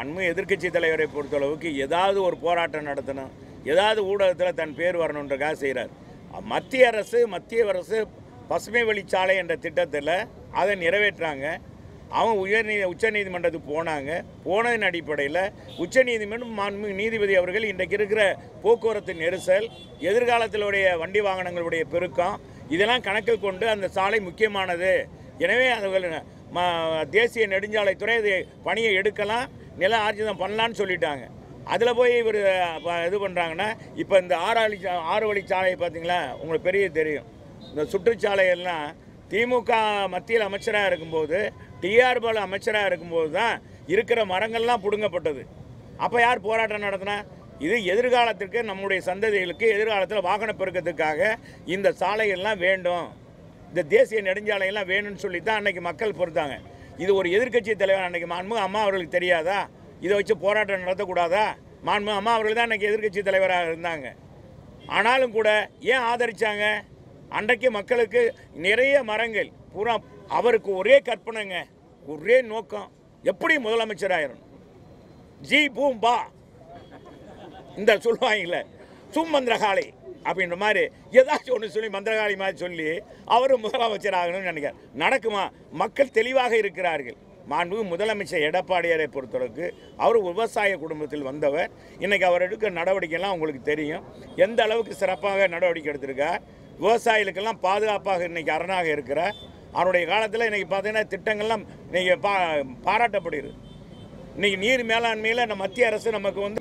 மாண்பு எதிர்க்கட்சி தலைவரை பொறுத்தளவுக்கு ஏதாவது ஒரு போராட்டம் நடத்தணும் ஏதாவது ஊடகத்தில் தன் பேர் வரணுன்றக்காக செய்கிறார் மத்திய அரசு மத்திய அரசு பசுமை வழிச்சாலை என்ற திட்டத்தில் அதை நிறைவேற்றுறாங்க அவன் உயர்நீதி உச்சநீதிமன்றத்துக்கு போனாங்க போனதன் அடிப்படையில் உச்சநீதிமன்றம் மாண்புமிகு நீதிபதி அவர்கள் இன்றைக்கு இருக்கிற போக்குவரத்து நெரிசல் எதிர்காலத்திலுடைய வண்டி வாகனங்களுடைய பெருக்கம் இதெல்லாம் கணக்கில் கொண்டு அந்த சாலை முக்கியமானது எனவே அது ம- தேசிய நெடுஞ்சாலைத்துறை இது பணியை எடுக்கலாம் நில ஆர்ஜிதம் பண்ணலான்னு சொல்லிட்டாங்க அதில் போய் இவர் இது பண்ணுறாங்கன்னா இப்போ இந்த ஆறு வழி சா- ஆறு வழி சாலை பார்த்தீங்களா உங்களுக்கு பெரிய தெரியும் இந்த சுற்றுச்சாலை எல்லாம் திமுக மத்தியில் அமைச்சராக இருக்கும்போது டிஆர் பாலு அமைச்சராக இருக்கும்போது தான் இருக்கிற மரங்கள்லாம் பிடுங்கப்பட்டது அப்போ யார் போராட்டம் நடத்தினா இது எதிர்காலத்திற்கு நம்முடைய சந்ததிகளுக்கு எதிர்காலத்தில் வாகன பெருக்கத்துக்காக இந்த சாலைகள்லாம் வேண்டும் இந்த தேசிய நெடுஞ்சாலையெல்லாம் வேணும்னு சொல்லி தான் அன்னைக்கு மக்கள் பொறுத்தாங்க இது ஒரு எதிர்க்கட்சி தலைவர் அன்னைக்கு மாண்பு அம்மா அவர்களுக்கு தெரியாதா இதை வச்சு போராட்டம் நடத்தக்கூடாதா மாண்பு அம்மா அவர்கள் தான் அன்னைக்கு எதிர்க்கட்சி தலைவராக இருந்தாங்க ஆனாலும் கூட ஏன் ஆதரிச்சாங்க அன்றைக்கு மக்களுக்கு நிறைய மரங்கள் பூரா அவருக்கு ஒரே கற்பனைங்க ஒரே நோக்கம் எப்படி முதலமைச்சர் ஆயிரணும் ஜி பூம் பா இந்த சொல்லுவாங்கல்ல சும்மந்திரகாளி அப்படின்ற மாதிரி ஏதாச்சும் ஒன்று சொல்லி மந்திரகாளி மாதிரி சொல்லி அவரும் முதலமைச்சர் ஆகணும்னு நினைக்கிறார் நடக்குமா மக்கள் தெளிவாக இருக்கிறார்கள் மாண்பு முதலமைச்சர் எடப்பாடியாரை பொறுத்தளவுக்கு அவர் விவசாய குடும்பத்தில் வந்தவர் இன்னைக்கு அவர் எடுக்கிற நடவடிக்கைலாம் உங்களுக்கு தெரியும் எந்த அளவுக்கு சிறப்பாக நடவடிக்கை எடுத்திருக்கார் விவசாயிகளுக்கெல்லாம் பாதுகாப்பாக இன்னைக்கு அரணாக இருக்கிறார் அவருடைய காலத்தில் இன்னைக்கு பார்த்தீங்கன்னா திட்டங்கள்லாம் இன்னைக்கு பா பாராட்டப்படுகிறது இன்னைக்கு நீர் மேலாண்மையில் நம்ம மத்திய அரசு நமக்கு வந்து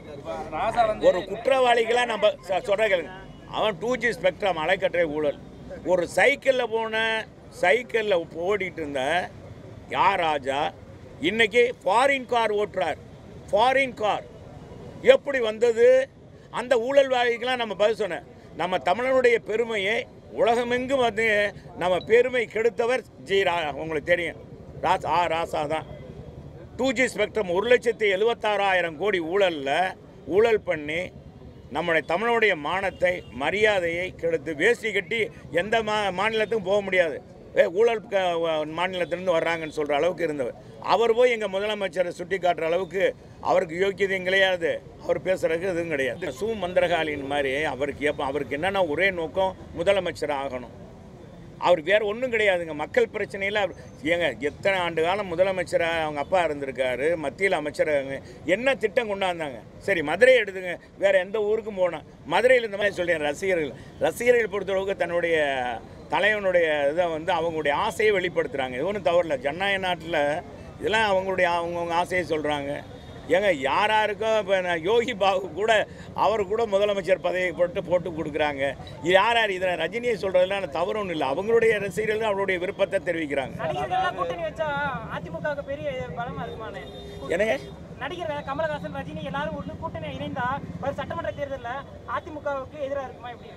ஒரு குற்றவாளிகளா நம்ம சொ- சொல்ற கேளுங்க அவன் டூ ஜி ஸ்பெக்ட்ரம் அலைக்கற்றை ஊழல் ஒரு சைக்கிளில் போன சைக்கிளில் ஓடிட்டு இருந்த யார் ராஜா இன்னைக்கு ஃபாரின் கார் ஓட்டுறார் ஃபாரின் கார் எப்படி வந்தது அந்த ஊழல்வாதிக்கெல்லாம் நம்ம பதில் சொன்னேன் நம்ம தமிழனுடைய பெருமையை உலகமெங்கும் வந்து நம்ம பெருமை கெடுத்தவர் ஜி ரா உங்களுக்கு தெரியும் ராஸ் ஆ ராசா தான் டூ ஜி ஸ்பெக்ட்ரம் ஒரு லட்சத்தி எழுபத்தாறாயிரம் கோடி ஊழலில் ஊழல் பண்ணி நம்முடைய தமிழனுடைய மானத்தை மரியாதையை கெடுத்து வேஷ்டி கட்டி எந்த மா மாநிலத்துக்கும் போக முடியாது ஏ ஊழல் க- வ- மாநிலத்திலேருந்து வர்றாங்கன்னு சொல்கிற அளவுக்கு இருந்தவர் அவர் போய் எங்கள் முதலமைச்சரை சுட்டி காட்டுற அளவுக்கு அவருக்கு யோக்கியதையும் கிடையாது அவர் பேசுறதுக்கு எதுவும் கிடையாது சு மந்திரகாலின் மாதிரி அவருக்கு எப்போ அவருக்கு என்னென்னா ஒரே நோக்கம் முதலமைச்சர் ஆகணும் அவர் வேற ஒன்றும் கிடையாதுங்க மக்கள் பிரச்சனையில் அவர் ஏங்க எத்தனை ஆண்டு காலம் முதலமைச்சராக அவங்க அப்பா இருந்திருக்காரு மத்தியில் அமைச்சராக என்ன திட்டம் கொண்டாந்தாங்க சரி மதுரை எடுத்துங்க வேற எந்த ஊருக்கும் போனால் மதுரையில் இந்த மாதிரி சொல்கிறேன் ரசிகர்கள் ரசிகர்கள் பொறுத்தளவுக்கு தன்னுடைய தலைவனுடைய இதை வந்து அவங்களுடைய ஆசையை வெளிப்படுத்துகிறாங்க இது ஒன்றும் தவறில்ல ஜனநாயக நாட்டில் இதெல்லாம் அவங்களுடைய அவங்கவுங்க ஆசையை சொல்கிறாங்க ஏங்க யார் யாருக்கோ இப்போ நான் யோகி பாபு கூட அவர் கூட முதலமைச்சர் பதவியை போட்டு போட்டு கொடுக்குறாங்க இது யார் யார் இதில் ரஜினியை சொல்கிறதுலாம் தவறு ஒன்றும் இல்லை அவங்களுடைய ரசிகர்கள் அவருடைய விருப்பத்தை தெரிவிக்கிறாங்க நடிகர்கள்லாம் கூட்டணி வச்சா அதிமுகவுக்கு பெரிய பலமா இருக்குமானே என்னங்க நடிகர் கமலஹாசன் ரஜினி எல்லாரும் ஒன்று கூட்டணி இணைந்தா ஒரு சட்டமன்ற தேர்தலில் அதிமுகவுக்கு எதிராக இருக்குமா எப்படி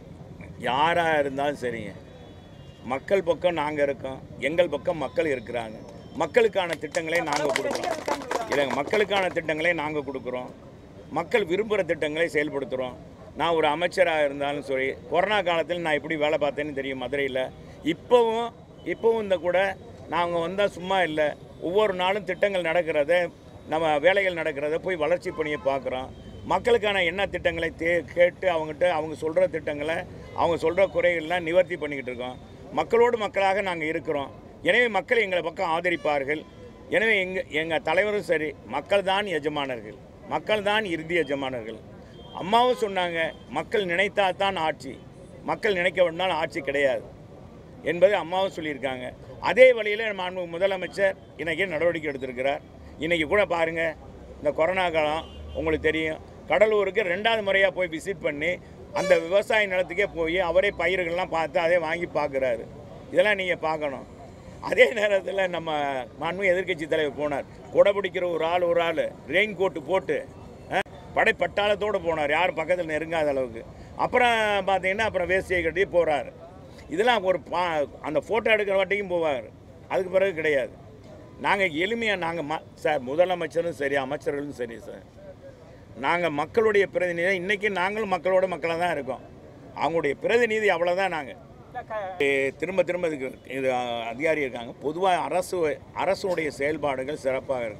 யாராக இருந்தாலும் சரிங்க மக்கள் பக்கம் நாங்கள் இருக்கோம் எங்கள் பக்கம் மக்கள் இருக்கிறாங்க மக்களுக்கான திட்டங்களை நாங்கள் கொடுக்குறோம் இல்லைங்க மக்களுக்கான திட்டங்களை நாங்கள் கொடுக்குறோம் மக்கள் விரும்புகிற திட்டங்களை செயல்படுத்துகிறோம் நான் ஒரு அமைச்சராக இருந்தாலும் சரி கொரோனா காலத்தில் நான் எப்படி வேலை பார்த்தேன்னு தெரியும் மதுரையில் இப்போவும் இப்போவும் இந்த கூட நாங்கள் வந்தால் சும்மா இல்லை ஒவ்வொரு நாளும் திட்டங்கள் நடக்கிறத நம்ம வேலைகள் நடக்கிறத போய் வளர்ச்சி பணியை பார்க்குறோம் மக்களுக்கான என்ன திட்டங்களை தே கேட்டு அவங்ககிட்ட அவங்க சொல்கிற திட்டங்களை அவங்க சொல்கிற குறைகள்லாம் நிவர்த்தி பண்ணிக்கிட்டு இருக்கோம் மக்களோடு மக்களாக நாங்கள் இருக்கிறோம் எனவே மக்கள் எங்களை பக்கம் ஆதரிப்பார்கள் எனவே எங்கள் எங்கள் தலைவரும் சரி மக்கள் தான் எஜமானர்கள் மக்கள் தான் இறுதி எஜமானர்கள் அம்மாவும் சொன்னாங்க மக்கள் நினைத்தா தான் ஆட்சி மக்கள் நினைக்க வேண்டாம் ஆட்சி கிடையாது என்பதை அம்மாவும் சொல்லியிருக்காங்க அதே வழியில் மாண்பு முதலமைச்சர் இன்றைக்கி நடவடிக்கை எடுத்திருக்கிறார் இன்றைக்கி கூட பாருங்கள் இந்த கொரோனா காலம் உங்களுக்கு தெரியும் கடலூருக்கு ரெண்டாவது முறையாக போய் விசிட் பண்ணி அந்த விவசாய நிலத்துக்கே போய் அவரே பயிர்கள்லாம் பார்த்து அதே வாங்கி பார்க்குறாரு இதெல்லாம் நீங்கள் பார்க்கணும் அதே நேரத்தில் நம்ம மாண்பு எதிர்க்கட்சி தலைவர் போனார் கொடை பிடிக்கிற ஒரு ஆள் ஒரு ஆள் ரெயின் கோட்டு போட்டு அஹ், படை பட்டாளத்தோடு போனார் யாரும் பக்கத்தில் நெருங்காத அளவுக்கு அப்புறம் பார்த்தீங்கன்னா அப்புறம் வேஷ்டியை கட்டி போகிறாரு இதெல்லாம் ஒரு பா அந்த ஃபோட்டோ எடுக்கிற வாட்டிக்கும் போவார் அதுக்கு பிறகு கிடையாது நாங்கள் எளிமையாக நாங்கள் ம சார் முதலமைச்சரும் சரி அமைச்சர்களும் சரி சார் நாங்கள் மக்களுடைய பிரதிநிதி இன்றைக்கி நாங்களும் மக்களோட மக்களாக தான் இருக்கோம் அவங்களுடைய பிரதிநிதி அவ்வளோதான் நாங்கள் திரும்ப திரும்ப இதுக்கு இது அஹ், அதிகாரி இருக்காங்க பொதுவாக அரசு அரசுடைய செயல்பாடுகள் சிறப்பாக இருக்குது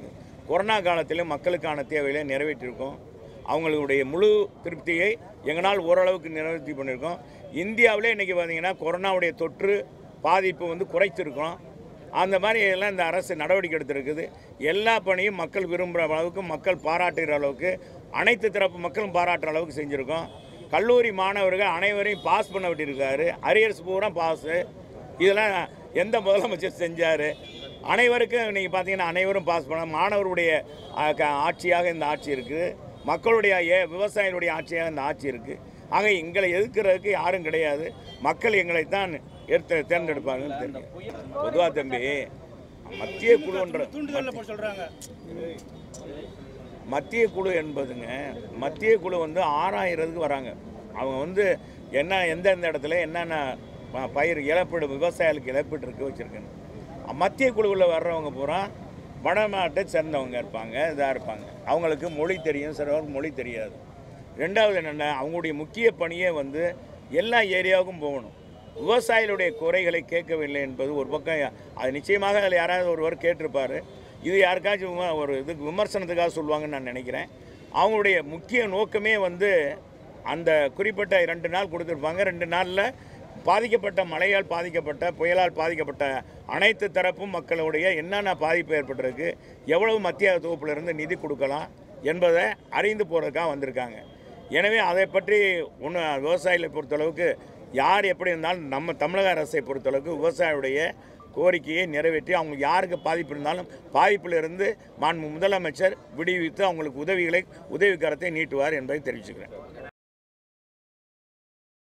கொரோனா காலத்திலும் மக்களுக்கான தேவைகளை நிறைவேற்றியிருக்கோம் அவங்களுடைய முழு திருப்தியை எங்களால் ஓரளவுக்கு நிறைவேற்றி பண்ணியிருக்கோம் இந்தியாவிலே இன்றைக்கி பார்த்தீங்கன்னா கொரோனாவுடைய தொற்று பாதிப்பு வந்து குறைத்திருக்கோம் அந்த மாதிரி எல்லாம் இந்த அரசு நடவடிக்கை எடுத்திருக்குது எல்லா பணியும் மக்கள் விரும்புகிற அளவுக்கு மக்கள் பாராட்டுகிற அளவுக்கு அனைத்து தரப்பு மக்களும் பாராட்டுற அளவுக்கு செஞ்சுருக்கோம் கல்லூரி மாணவர்கள் அனைவரையும் பாஸ் பண்ண விட்டிருக்காரு அரியர்ஸ் பூரா பாஸு இதெல்லாம் எந்த முதலமைச்சர் செஞ்சார் அனைவருக்கும் நீங்கள் பார்த்தீங்கன்னா அனைவரும் பாஸ் பண்ண மாணவருடைய ஆ, க- ஆட்சியாக இந்த ஆட்சி இருக்குது மக்களுடைய ஏ விவசாயிகளுடைய ஆட்சியாக இந்த ஆட்சி இருக்குது ஆக எங்களை எதிர்க்கிறதுக்கு யாரும் கிடையாது மக்கள் எங்களை தான் எடுத்து தேர்ந்தெடுப்பாங்கன்னு தெரியும் பொதுவாக தம்பி மத்திய குழுன்ற தூண்டுதல்ல போட்டு சொல்றாங்க மத்திய குழு என்பதுங்க மத்திய குழு வந்து ஆறாயிரத்துக்கு வராங்க அவங்க வந்து என்ன எந்தெந்த இடத்துல என்னென்ன ப- பயிர் இழப்பீடு விவசாயிகளுக்கு இழப்பீடு இருக்கு வச்சுருக்கேன் மத்திய குழுவில் வர்றவங்க பூரா வடநாட்டை சேர்ந்தவங்க இருப்பாங்க இதாக இருப்பாங்க அவங்களுக்கு மொழி தெரியும் சிலவருக்கு மொழி தெரியாது ரெண்டாவது என்னென்னா அவங்களுடைய முக்கிய பணியே வந்து எல்லா ஏரியாவுக்கும் போகணும் விவசாயிகளுடைய குறைகளை கேட்கவில்லை என்பது ஒரு பக்கம் அது நிச்சயமாக அதில் யாராவது ஒருவர் கேட்டிருப்பார் இது யாருக்காச்சும் விம- ஒரு இதுக்கு விமர்சனத்துக்காக சொல்லுவாங்கன்னு நான் நினைக்கிறேன் அவங்களுடைய முக்கிய நோக்கமே வந்து அந்த குறிப்பிட்ட ரெண்டு நாள் கொடுத்துருப்பாங்க ரெண்டு நாளில் பாதிக்கப்பட்ட மழையால் பாதிக்கப்பட்ட புயலால் பாதிக்கப்பட்ட அனைத்து தரப்பும் மக்களுடைய என்னென்ன பாதிப்பு ஏற்பட்டிருக்கு எவ்வளவு மத்திய தொகுப்பிலிருந்து நிதி கொடுக்கலாம் என்பதை அறிந்து போகிறதுக்காக வந்திருக்காங்க எனவே அதை பற்றி ஒன்று விவசாயிகளை பொறுத்தளவுக்கு யார் எப்படி இருந்தாலும் நம்ம தமிழக அரசை பொறுத்தளவுக்கு விவசாயியுடைய கோரிக்கையை நிறைவேற்றி அவங்க யாருக்கு பாதிப்பு இருந்தாலும் பாதிப்பிலிருந்து மாண்பு முதலமைச்சர் விடுவித்து அவங்களுக்கு உதவிகளை உதவிக்கரத்தை நீட்டுவார் என்பதை தெரிவிச்சுக்கிறேன்